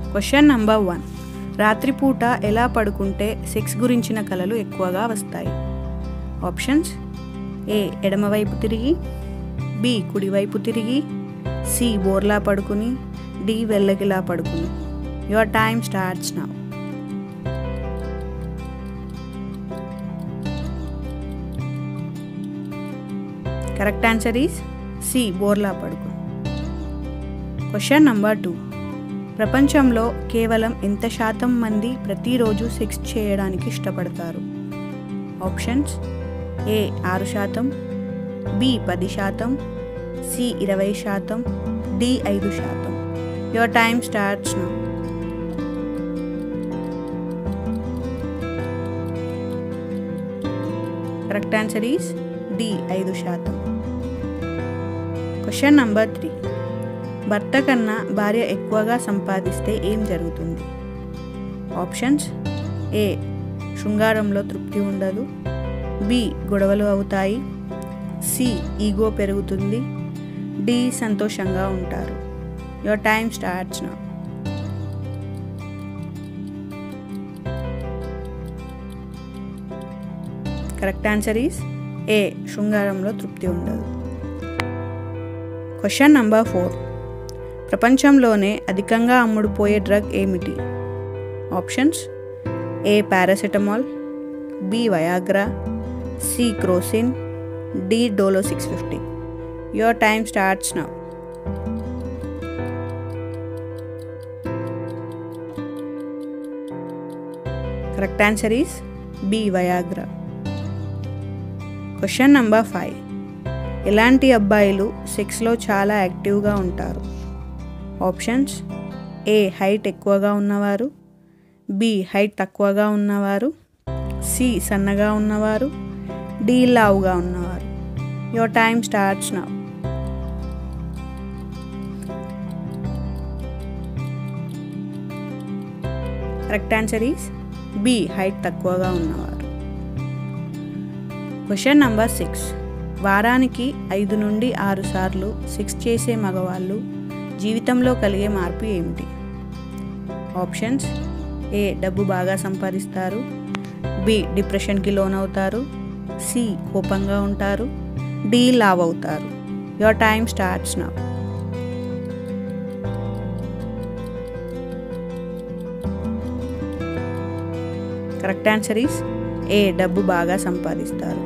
question number one రాత్రిపూట ఎలా పడుకుంటే సెక్స్ గురించిన కలలు ఎక్కువగా వస్తాయి ఆప్షన్స్ ఏ ఎడమవైపు తిరిగి బి కుడివైపు తిరిగి సి బోర్లా పడుకుని డి వెళ్ళగిలా పడుకుని your time starts now correct answer is C బోర్లా పడుకుని క్వశ్చన్ నంబర్ టూ ప్రపంచంలో కేవలం ఎంత శాతం మంది ప్రతిరోజు సెక్స్ చేయడానికి ఇష్టపడతారు ఆప్షన్స్ ఏ ఆరు శాతం బి పది శాతం సి ఇరవై శాతం డి ఐదు శాతం your time starts now correct answer is D ఐదు శాతం క్వశ్చన్ నంబర్ త్రీ భర్త కన్నా భార్య ఎక్కువగా సంపాదిస్తే ఏం జరుగుతుంది ఆప్షన్స్ ఏ శృంగారంలో తృప్తి ఉండదు బి గొడవలు అవుతాయి సి ఈగో పెరుగుతుంది డి సంతోషంగా ఉంటారు your time starts now correct answer is A శృంగారంలో తృప్తి ఉండదు క్వశ్చన్ నంబర్ ఫోర్ ప్రపంచంలోనే అధికంగా అమ్ముడుపోయే డ్రగ్ ఏమిటి options A paracetamol B Viagra C Crocin D Dolo six fifty your time starts now correct answer is B Viagra question number five ఎలాంటి అబ్బాయిలు సెక్స్లో చాలా యాక్టివ్గా ఉంటారు ఆప్షన్స్ ఏ హైట్ ఎక్కువగా ఉన్నవారు బి హైట్ తక్కువగా ఉన్నవారు సి సన్నగా ఉన్నవారు డి లావుగా ఉన్నవారు your time starts now correct answer is B height తక్కువగా ఉన్నవారు క్వశ్చన్ నంబర్ సిక్స్ వారానికి ఐదు నుండి ఆరు సార్లు సెక్స్ చేసే మగవాళ్ళు జీవితంలో కలిగే మార్పు ఏమిటి ఆప్షన్స్ ఏ డబ్బు బాగా సంపాదిస్తారు బి డిప్రెషన్కి లోనవుతారు సి కోపంగా ఉంటారు డి లావ్ అవుతారు your time starts now correct answer is A డబ్బు బాగా సంపాదిస్తారు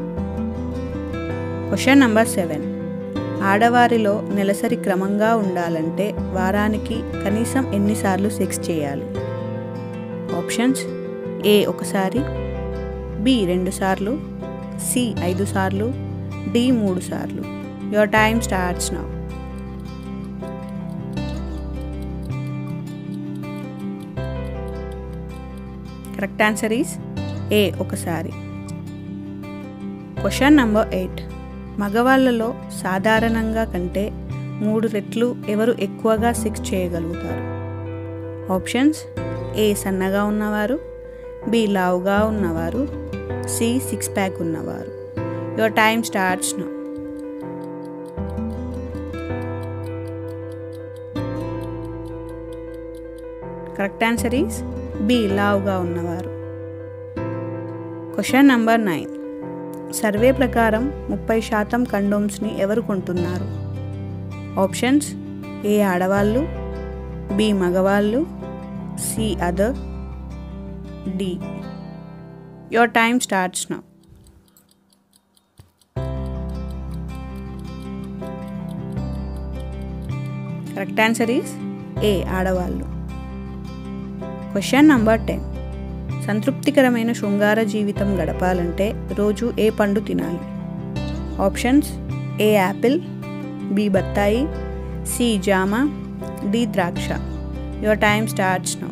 క్వశ్చన్ నంబర్ సెవెన్ ఆడవారిలో నెలసరి క్రమంగా ఉండాలంటే వారానికి కనీసం ఎన్నిసార్లు సెక్స్ చేయాలి ఆప్షన్స్ ఏ ఒకసారి బి రెండు సార్లు సి ఐదు సార్లు డి మూడు సార్లు your time starts now correct answer is A ఒకసారి క్వశ్చన్ నంబర్ ఎయిట్ మగవాళ్ళలో సాధారణంగా కంటే మూడు రెట్లు ఎవరు ఎక్కువగా సెక్స్ చేయగలుగుతారు ఆప్షన్స్ ఏ సన్నగా ఉన్నవారు బి లావుగా ఉన్నవారు సి సిక్స్ ప్యాక్ ఉన్నవారు your time starts now correct answer is B లావుగా ఉన్నవారు క్వశ్చన్ నంబర్ నైన్ సర్వే ప్రకారం ముప్పై శాతం కండోమ్స్ని ఎవరు కొంటున్నారు ఆప్షన్స్ ఏ ఆడవాళ్ళు బి మగవాళ్ళు C other D your time starts now correct answer is A ఆడవాళ్ళు క్వశ్చన్ నంబర్ టెన్ సంతృప్తికరమైన శృంగార జీవితం గడపాలంటే రోజు ఏ పండు తినాలి ఆప్షన్స్ ఏ యాపిల్ బి బత్తాయి సి జామ డి ద్రాక్ష your time starts now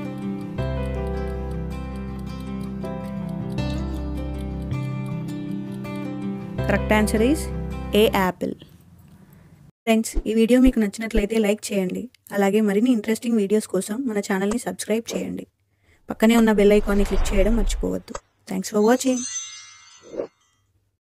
correct answer is A apple friends ఈ వీడియో మీకు నచ్చినట్లయితే లైక్ చేయండి అలాగే మరిన్ని ఇంట్రెస్టింగ్ వీడియోస్ కోసం మన ఛానల్ని సబ్స్క్రైబ్ చేయండి పక్కనే ఉన్న బెల్ ఐకాన్ని క్లిక్ చేయడం మర్చిపోవద్దు థ్యాంక్స్ ఫర్ వాచింగ్